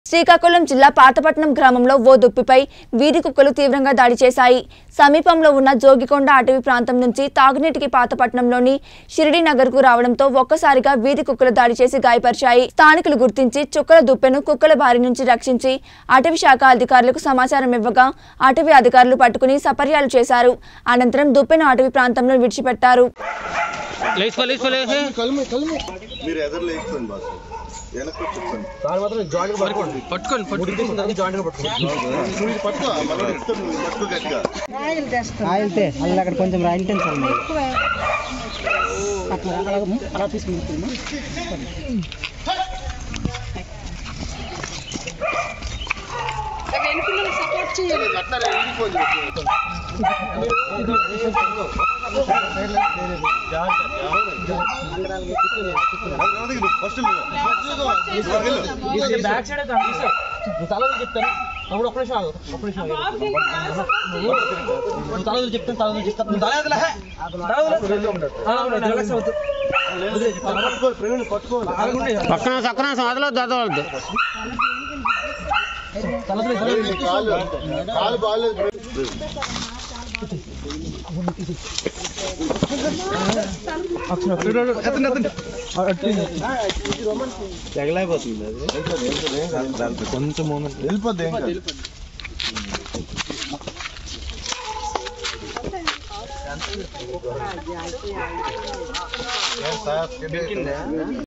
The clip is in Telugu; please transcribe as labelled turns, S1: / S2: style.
S1: శ్రీకాకుళం జిల్లా పాతపట్నం గ్రామంలో ఓ దుప్పిపై వీధి కుక్కలు తీవ్రంగా దాడి చేశాయి సమీపంలో ఉన్న జోగికొండ అటవీ ప్రాంతం నుంచి తాగునీటికి పాతపట్నంలోని షిరిడి నగర్కు రావడంతో ఒక్కసారిగా వీధి కుక్కలు దాడి చేసి గాయపరిచాయి స్థానికులు గుర్తించి చుక్కల దుప్పెను కుక్కల బారి నుంచి రక్షించి అటవీ శాఖ అధికారులకు సమాచారం ఇవ్వగా అటవీ అధికారులు పట్టుకుని సపర్యాలు చేశారు అనంతరం దుప్పెను అటవీ ప్రాంతంలో విడిచిపెట్టారు
S2: లేచిపో లేచిపో లేచి
S3: మీరు ఎదురు లేస్తుంది బాస్ వెనక్కి వచ్చేస్తాను
S2: పట్టుకోండి పట్టుకోండి
S3: పట్టుకో మళ్ళీ ఇస్తాను నువ్వు పట్టుకో గట్టిగా
S4: ఆయిల్ తే అల్ల అక్కడ కొంచెం రాయించాలి అట్లా అలా అలా తీసుకుంటున్నా
S3: అట్లా ఇరిగిపోయింది ఫస్ట్
S2: బ్యాక్ సైడ్ నువ్వు తల వదిలి చెప్తాను అప్పుడు ఒక్క నిమిషం ఆగు ఒక్క నిమిషం ఆగు. నువ్వు తల వదిలి చెప్తాను తల వదిలి చెప్తాను నువ్వు తల వదిలే. తల వదిలే. ఆ, అవును, రిలాక్స్ అవ్వద్దు.
S3: ప్రవీణ్ పట్టుకో
S2: పక్కన పక్కన అదలో దదవద్దు తల వదిలే, తల వదిలే.
S3: కాలు కాలు బాగాలేదు కొంచెం వెళ్ళిపోద్ది ఏం కాదు ఏం సార్